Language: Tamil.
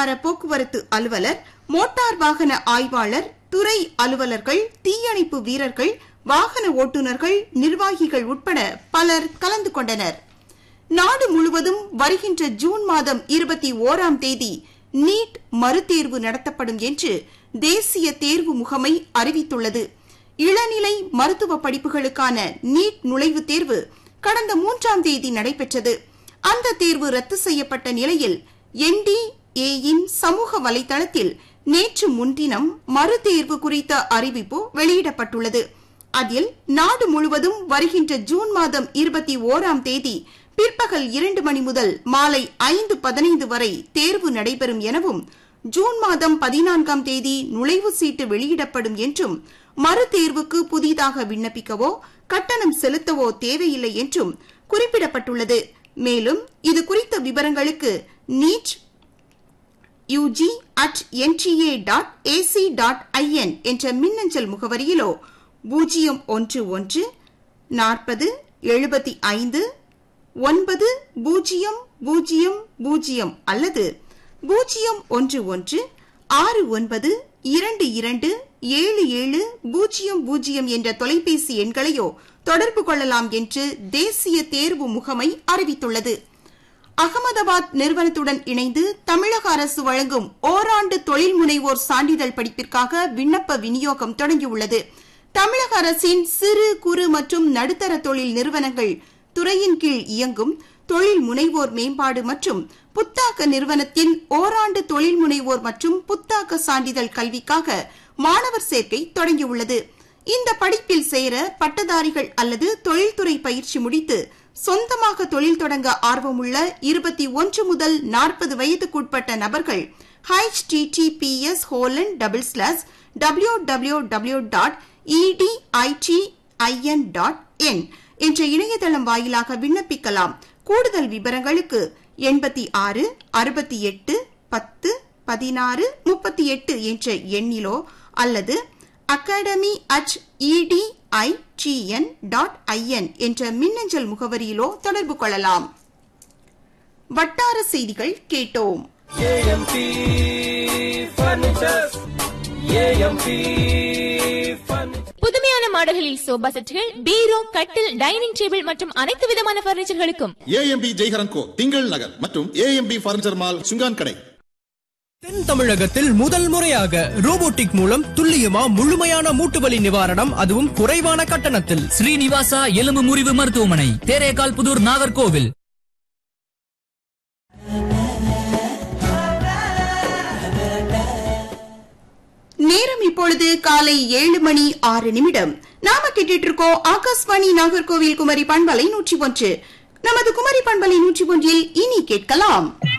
சுகாதார போக்குவரத்து அலுவலர் மோட்டார் வாகன ஆய்வாளர் துறை அலுவலர்கள் தீயணைப்பு வீரர்கள் வாகன ஓட்டுநர்கள் நிர்வாகிகள் உட்பட பலர் கலந்து கொண்டனர் நாடு முழுவதும் வருகின்ற ஜூன் மாதம் இருபத்தி ஓராம் தேதி நீட் மறுதேர்வு நடத்தப்படும் என்று தேசிய தேர்வு முகமை அறிவித்துள்ளது இளநிலை மருத்துவ படிப்புகளுக்கான நீட் நுழைவுத் தேர்வு கடந்த மூன்றாம் தேதி நடைபெற்றது அந்த தேர்வு ரத்து செய்யப்பட்ட நிலையில் என்டிஏயின் சமூக வலைதளத்தில் நேற்று முன்தினம் மறுதேர்வு குறித்த அறிவிப்பு வெளியிடப்பட்டுள்ளது அதில் நாடு முழுவதும் வருகின்ற ஜூன் மாதம் இருபத்தி ஓராம் தேதி பிற்பகல் இரண்டு மணி முதல் மாலை ஐந்து பதினைந்து வரை தேர்வு நடைபெறும் எனவும் ஜூன் மாதம் பதினான்காம் தேதி நுழைவு சீட்டு வெளியிடப்படும் என்றும் மறுதேர்வுக்கு புதிதாக விண்ணப்பிக்கவோ கட்டணம் செலுத்தவோ தேவையில்லை என்றும் குறிப்பிடப்பட்டுள்ளது மேலும் இது குறித்த விவரங்களுக்கு NEET UG at NTA dot AC dot IN என்ற மின்னஞ்சல் முகவரியிலோ பூஜ்ஜியம் ஒன்று ஒன்று நாற்பது எழுபத்தி ஐந்து ஒன்பது பூஜ்ஜியம் பூஜ்ஜியம் பூஜ்ஜியம் அல்லது பூஜ்ஜியம் ஒன்று ஒன்று ஆறு ஒன்பது இரண்டு இரண்டு ஏழு ஏழு பூஜ்ஜியம் பூஜ்ஜியம் என்ற தொலைபேசி எண்களையோ தொடர்பு கொள்ளலாம் என்று தேசிய தேர்வு முகமை அறிவித்துள்ளது அகமதாபாத் நிறுவனத்துடன் இணைந்து தமிழக அரசு வழங்கும் ஓராண்டு தொழில் முனைவோர் சான்றிதழ் படிப்பிற்காக விண்ணப்ப விநியோகம் தொடங்கியுள்ளது தமிழக அரசின் சிறு குறு மற்றும் நடுத்தர தொழில் நிறுவனங்கள் துறையின் கீழ் இயங்கும் தொழில் முனைவோர் மேம்பாடு மற்றும் புத்தாக்க நிறுவனத்தின் ஓராண்டு தொழில் முனைவோர் மற்றும் புத்தாக்க சான்றிதழ் கல்விக்காக மாணவர் சேர்க்கை தொடங்கியுள்ளது இந்த படிப்பில் சேர பட்டதாரிகள் அல்லது தொழில்துறை பயிற்சி முடித்து சொந்தமாக தொழில் தொடங்க ஆர்வமுள்ள இருபத்தி ஒன்று முதல் நாற்பது வயதுக்குட்பட்ட நபர்கள் HTTPS colon double slash W W W dot EDII TN dot IN என்ற இணையதளம் வாயிலாக விண்ணப்பிக்கலாம் கூடுதல் விவரங்களுக்கு எண்பத்தி ஆறு அறுபத்தி எட்டு பத்து பதினாறு முப்பத்தி எட்டு என்ற எண்ணிலோ அல்லது academy at EDII TN dot IN என்ற மின்னஞ்சல் முகவரியிலோ தொடர்பு கொள்ளலாம் வட்டார செய்திகள் கேட்டோம் ஏஎம்பி ஃபர்னிச்சர்ஸ் ஏஎம்பி ஃபர்னிச்சர் புதுமையான மாடல்களில் சோபா செட்டுகள் பீரோ கட்டில் டைனிங் டேபிள் மற்றும் அனைத்து விதமான பர்னிச்சர்களுக்கும் ஏஎம்பி ஜெய்ஹரன் கோ திங்கள் நகர் மற்றும் ஏஎம்பி பர்னிச்சர் மால் சுங்கான் கடை தென் தமிழகத்தில் முதல் முறையாக ரோபோட்டிக் மூலம் துல்லியமா முழுமையான மூட்டுவலி நிவாரணம் அதுவும் குறைவான கட்டணத்தில் ஸ்ரீனிவாசா எலும்பு முறிவு மருத்துவமனை தேரேகால் புதூர் நாகர்கோவில் நேரம் இப்பொழுது காலை ஏழு மணி ஆறு நிமிடம் நாம கேட்டுட்டு இருக்கோம் ஆகாஷ்வாணி நாகர்கோவில் குமரி பண்பலை நூற்றி ஒன்று நமது குமரி பண்பலை நூற்றி ஒன்றில் இனி கேட்கலாம்